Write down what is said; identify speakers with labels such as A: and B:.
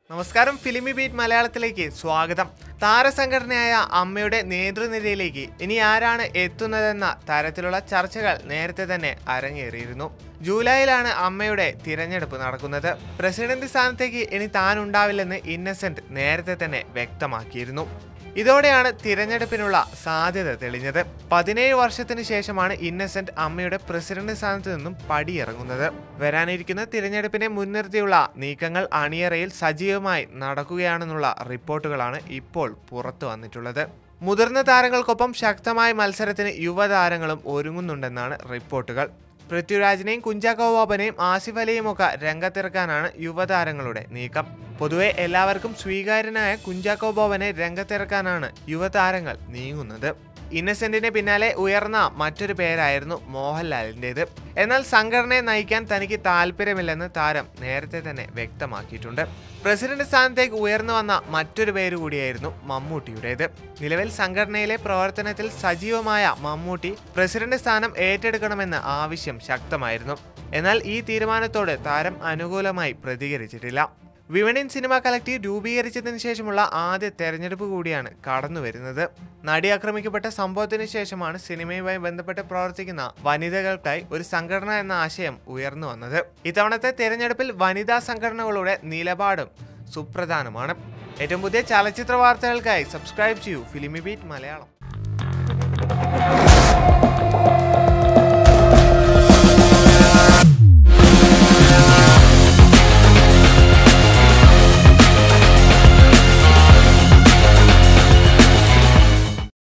A: നമസ്കാരം ഫിലിമി ബീറ്റ് മലയാളത്തിലേക്ക് സ്വാഗതം താരസംഘടനയായ അമ്മയുടെ നേതൃനിരയിലേക്ക് ഇനി ആരാണ് എത്തുന്നതെന്ന തരത്തിലുള്ള ചർച്ചകൾ നേരത്തെ തന്നെ അരങ്ങേറിയിരുന്നു ജൂലൈയിലാണ് അമ്മയുടെ തിരഞ്ഞെടുപ്പ് നടക്കുന്നത് പ്രസിഡന്റ് സ്ഥാനത്തേക്ക് ഇനി താൻ ഉണ്ടാവില്ലെന്ന് ഇന്നസെന്റ് നേരത്തെ തന്നെ വ്യക്തമാക്കിയിരുന്നു ഇതോടെയാണ് തിരഞ്ഞെടുപ്പിനുള്ള സാധ്യത തെളിഞ്ഞത് പതിനേഴ് വർഷത്തിന് ശേഷമാണ് ഇന്നസെന്റ് അമ്മയുടെ പ്രസിഡന്റ് സ്ഥാനത്ത് നിന്നും പടിയിറങ്ങുന്നത് വരാനിരിക്കുന്ന തിരഞ്ഞെടുപ്പിനെ മുൻനിർത്തിയുള്ള നീക്കങ്ങൾ അണിയറയിൽ സജീവമായി നടക്കുകയാണെന്നുള്ള റിപ്പോർട്ടുകളാണ് ഇപ്പോൾ പുറത്തു വന്നിട്ടുള്ളത് മുതിർന്ന താരങ്ങൾക്കൊപ്പം ശക്തമായ മത്സരത്തിന് യുവതാരങ്ങളും ഒരുങ്ങുന്നുണ്ടെന്നാണ് റിപ്പോർട്ടുകൾ പൃഥ്വിരാജിനെയും കുഞ്ചാക്കോ ബോബനെയും ആസിഫ് അലിയും ഒക്കെ രംഗത്തിറക്കാനാണ് യുവതാരങ്ങളുടെ നീക്കം പൊതുവെ എല്ലാവർക്കും സ്വീകാര്യനായ കുഞ്ചാക്കോ ബോബനെ രംഗത്തിറക്കാനാണ് യുവതാരങ്ങൾ നീങ്ങുന്നത് ഇന്നസെന്റിന് പിന്നാലെ ഉയർന്ന മറ്റൊരു പേരായിരുന്നു മോഹൻലാലിൻ്റെത് എന്നാൽ സംഘടനയെ നയിക്കാൻ തനിക്ക് താല്പര്യമില്ലെന്ന് താരം നേരത്തെ തന്നെ വ്യക്തമാക്കിയിട്ടുണ്ട് പ്രസിഡന്റ് സ്ഥാനത്തേക്ക് ഉയർന്നു വന്ന മറ്റൊരു പേര് കൂടിയായിരുന്നു മമ്മൂട്ടിയുടേത് നിലവിൽ സംഘടനയിലെ പ്രവർത്തനത്തിൽ സജീവമായ മമ്മൂട്ടി പ്രസിഡന്റ് സ്ഥാനം ഏറ്റെടുക്കണമെന്ന ആവശ്യം ശക്തമായിരുന്നു എന്നാൽ ഈ തീരുമാനത്തോട് താരം അനുകൂലമായി പ്രതികരിച്ചിട്ടില്ല വിമണിൻ സിനിമ കളക്റ്റീവ് രൂപീകരിച്ചതിന് ശേഷമുള്ള ആദ്യ തെരഞ്ഞെടുപ്പ് കൂടിയാണ് കടന്നു വരുന്നത് നടി ആക്രമിക്കപ്പെട്ട സംഭവത്തിന് ശേഷമാണ് സിനിമയുമായി ബന്ധപ്പെട്ട് പ്രവർത്തിക്കുന്ന വനിതകൾക്കായി ഒരു സംഘടന എന്ന ആശയം ഉയർന്നു വന്നത് ഇത്തവണത്തെ തെരഞ്ഞെടുപ്പിൽ വനിതാ സംഘടനകളുടെ നിലപാടും സുപ്രധാനമാണ് ഏറ്റവും പുതിയ ചലച്ചിത്ര വാർത്തകൾക്കായി സബ്സ്ക്രൈബ് ചെയ്യൂ ഫിലിമി ബീറ്റ് മലയാളം